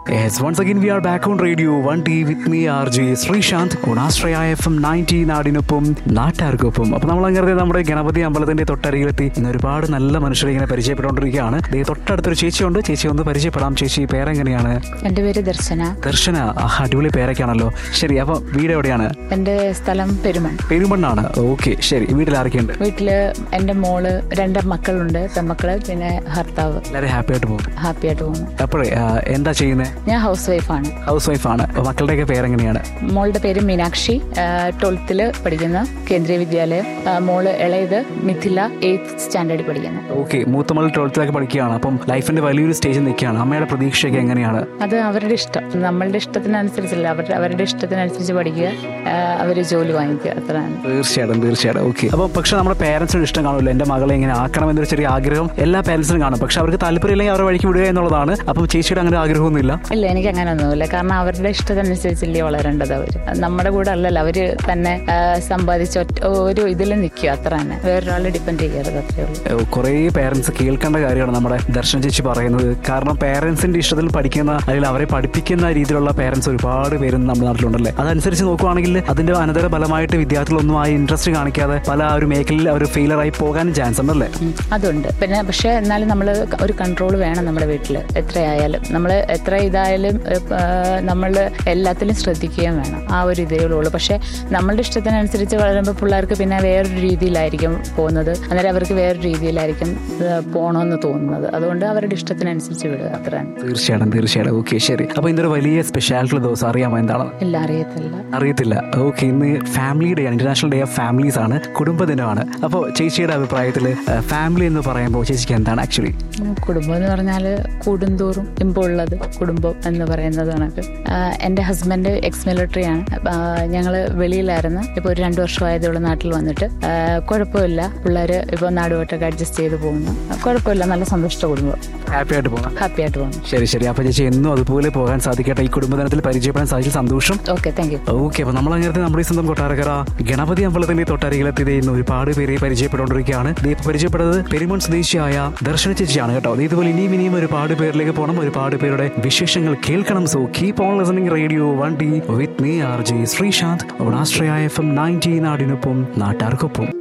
Yes, once again we are back on radio 1D with me RJ Sreesanth on Astraya FM 90 നാടിനൊപ്പം നാട്ടാർക്കൊപ്പം അപ്പൊ നമ്മൾ അങ്ങനെ നമ്മുടെ ഗണപതി അമ്പലത്തിന്റെ തൊട്ടരികിലെത്തി ഇന്ന് ഒരുപാട് നല്ല മനുഷ്യരെ ഇങ്ങനെ പരിചയപ്പെട്ടുകൊണ്ടിരിക്കുകയാണ് ദേ തൊട്ടടുത്തൊരു ചേച്ചിയുണ്ട് ചേച്ചി ഒന്ന് പരിചയപ്പെടാം ചേച്ചി പേരെങ്ങനെയാണ് എൻ്റെ പേര് ദർശന ദർശന ആഹാ, അടിപൊളി പേരൊക്കെയാണല്ലോ ശരി അപ്പൊ വീട് എവിടെയാണ് എൻ്റെ സ്ഥലം പെരുമൺ പെരുമണ്ണാണ് ഓക്കെ ശരി വീട്ടിൽ ആരൊക്കെയുണ്ട് വീട്ടില് എൻ്റെ മോള് രണ്ട് മക്കളുണ്ട് പെമ്മക്കള് പിന്നെ ഭർത്താവ് എല്ലാവരും ഹാപ്പി ആയിട്ട് പോകും ഹാപ്പി ആയിട്ട് പോകുന്നു അപ്പോഴേ ആ, എന്താ ചെയ്യുന്നത് ഞാൻ ഹൗസ് വൈഫാണ് ഹൗസ് വൈഫാണ് മക്കളുടെയൊക്കെ പേരെങ്ങനെയാണ് മോളുടെ പേര് മീനാക്ഷി ട്വൽത്തിൽ പഠിക്കുന്ന കേന്ദ്രീയ വിദ്യാലയം ആ, മോള് ഇളയത് മിഥില എയ്ത്ത് സ്റ്റാൻഡേർഡിൽ പഠിക്കുന്നു ഓക്കെ മൂത്തമൾ ട്വൽത്തിലൊക്കെ പഠിക്കുകയാണ് അപ്പം ലൈഫിന്റെ വലിയൊരു സ്റ്റേജിൽ നിൽക്കുകയാണ് അമ്മയുടെ പ്രതീക്ഷയൊക്കെ എങ്ങനെയാണ് അത് അവരുടെ ഇഷ്ടം നമ്മളുടെ ഇഷ്ടത്തിനനുസരിച്ചല്ല അവരുടെ അവരുടെ ഇഷ്ടത്തിനനുസരിച്ച് പഠിക്കുക അവർ ജോലി വാങ്ങിക്കുക അത്രയാണ് തീർച്ചയായിട്ടും തീർച്ചയായിട്ടും ഓക്കെ അപ്പോൾ പക്ഷെ നമ്മുടെ പേരൻസിന് ഇഷ്ടം കാണുമല്ലോ എൻ്റെ മകളെ ഇങ്ങനെ ആക്കണം എന്നൊരു ചെറിയ ആഗ്രഹം എല്ലാ പേരൻസിനും കാണും പക്ഷെ അവർക്ക് താല്പര്യമില്ലെങ്കിൽ അവരുടെ വഴിക്ക് വിടുക എന്നുള്ളതാണ് അപ്പം ചേച്ചിയുടെ അങ്ങനെ ആഗ്രഹമൊന്നുമില്ല ഇല്ല എനിക്ക് അങ്ങനെ ഒന്നുമില്ല കാരണം അവരുടെ ഇഷ്ടത്തിനനുസരിച്ചല്ലേ വളരേണ്ടത് അവര് നമ്മുടെ കൂടെ അല്ലല്ലോ അവര് തന്നെ ആ, സമ്പാദിച്ച് ഒറ്റ ഒരു ഇതിൽ നിൽക്കുക അത്ര തന്നെ വേറൊരാളെ ഡിപ്പെൻഡ് ചെയ്യരുത് അത്രേ ഉള്ളൂ കുറേ പേരൻസ് കേൾക്കേണ്ട കാര്യമാണ് നമ്മുടെ ദർശൻ ചേച്ചി പറയുന്നത് കാരണം പേരൻസിന്റെ ഇഷ്ടത്തിൽ പഠിക്കുന്ന അല്ലെങ്കിൽ അവരെ പഠിപ്പിക്കുന്ന രീതിയിലുള്ള പേരൻസ് ഒരുപാട് പേര് നമ്മുടെ നാട്ടിലുണ്ടല്ലേ അതനുസരിച്ച് നോക്കുവാണെങ്കിൽ അതിന്റെ അനന്തര ഫലമായിട്ട് വിദ്യാർത്ഥികളൊന്നും ആ ഇൻട്രസ്റ്റ് കാണിക്കാതെ പല ആ ഒരു മേഖലയിൽ അവർ ഫെയിലർ ആയി പോകാനും ചാൻസ് ഉണ്ടല്ലേ ഉം, അതുണ്ട് പിന്നെ പക്ഷെ എന്നാലും നമ്മൾ ഒരു കൺട്രോൾ വേണം നമ്മുടെ വീട്ടിൽ എത്രയായാലും നമ്മൾ എത്ര ഇതായാലും നമ്മൾ എല്ലാത്തിലും ശ്രദ്ധിക്കുകയും വേണം ആ ഒരു ഇതേ ഉള്ളൂ പക്ഷെ നമ്മളുടെ ഇഷ്ടത്തിനനുസരിച്ച് വളരുമ്പോൾ പിള്ളേർക്ക് പിന്നെ വേറൊരു രീതിയിലായിരിക്കും പോകുന്നത് അന്നേരം അവർക്ക് വേറൊരു രീതിയിലായിരിക്കും ഏഹ്, പോകണമെന്ന് തോന്നുന്നത് അതുകൊണ്ട് അവരുടെ ഇഷ്ടത്തിനനുസരിച്ച് വിടുക അത്രയാണ് തീർച്ചയായിട്ടും തീർച്ചയായിട്ടും ഓക്കെ ശരി അപ്പോൾ ഇന്നൊരു വലിയ സ്പെഷ്യാലിറ്റി ദിവസം അറിയാമോ എന്താണ് ഇല്ല അറിയത്തില്ല അറിയത്തില്ല ഓക്കെ ഇന്ന് ഫാമിലി ഡേ ആണ് ഇന്റർനാഷണൽ ഡേ ഓഫ് ഫാമിലീസ് ആണ് കുടുംബദിനമാണ് അപ്പോൾ ചേച്ചിയുടെ അഭിപ്രായത്തിൽ ഫാമിലി എന്ന് പറയുമ്പോൾ ചേച്ചിക്ക് എന്താണ് ആക്ച്വലി ഉം, കുടുംബം എന്ന് പറഞ്ഞാൽ കൂടുന്തോറും ഇമ്പുള്ളത് കുടുംബം എന്ന് പറയുന്നത് കണക്ക് ആഹ് എൻ്റെ ഹസ്ബൻഡ് എക്സ് മിലിറ്ററി ആണ് ഞങ്ങൾ വെളിയിലായിരുന്നു ഇപ്പോൾ ഒരു രണ്ട് വർഷമായതുള്ള നാട്ടിൽ വന്നിട്ട് ആഹ് കുഴപ്പമില്ല പിള്ളേർ ഇപ്പോൾ നാടുമായിട്ടൊക്കെ അഡ്ജസ്റ്റ് ചെയ്ത് പോകുന്നു കുഴപ്പമില്ല നല്ല സന്തുഷ്ട കുടുംബം ഹാപ്പി ആയിട്ട് പോകാം ഹാപ്പി ആയിട്ട് പോകുന്നു ശരി ശരി അപ്പോൾ ചേച്ചി എന്നും അതുപോലെ പോകാൻ സാധിക്കട്ടെ ഈ കുടുംബദിനത്തിൽ പരിചയപ്പെടാൻ സാധിച്ച സന്തോഷം ഓക്കെ താങ്ക് യു ഓക്കെ അപ്പോൾ നമ്മൾ അങ്ങനത്തെ നമ്മുടെ ഈ സ്വന്തം കൊട്ടാരക്കര ഗണപതി അമ്പലത്തിന്റെ തൊട്ടരികിലെത്തിയത് ഇന്ന് ഒരുപാട് പേരെ പരിചയപ്പെട്ടുകൊണ്ടിരിക്കുകയാണ് ദേ ഇപ്പൊ പരിചയപ്പെട്ടത് പെരുമൺ സ്വദേശിയായ ദർശന ചേച്ചിയാണ് കേട്ടോ ദേ ഇതുപോലെ ഇനിയും ഇനിയും ഒരുപാട് പേരിലേക്ക് പോകണം ഒരുപാട് പേരുടെ വിശേഷങ്ങൾ കേൾക്കണം so keep on listening radio one T with me R J Sreesanth ഓണാശ്രയ എഫ് എം നയൻറ്റീൻ നാടിനൊപ്പം നാട്ടാർക്കൊപ്പം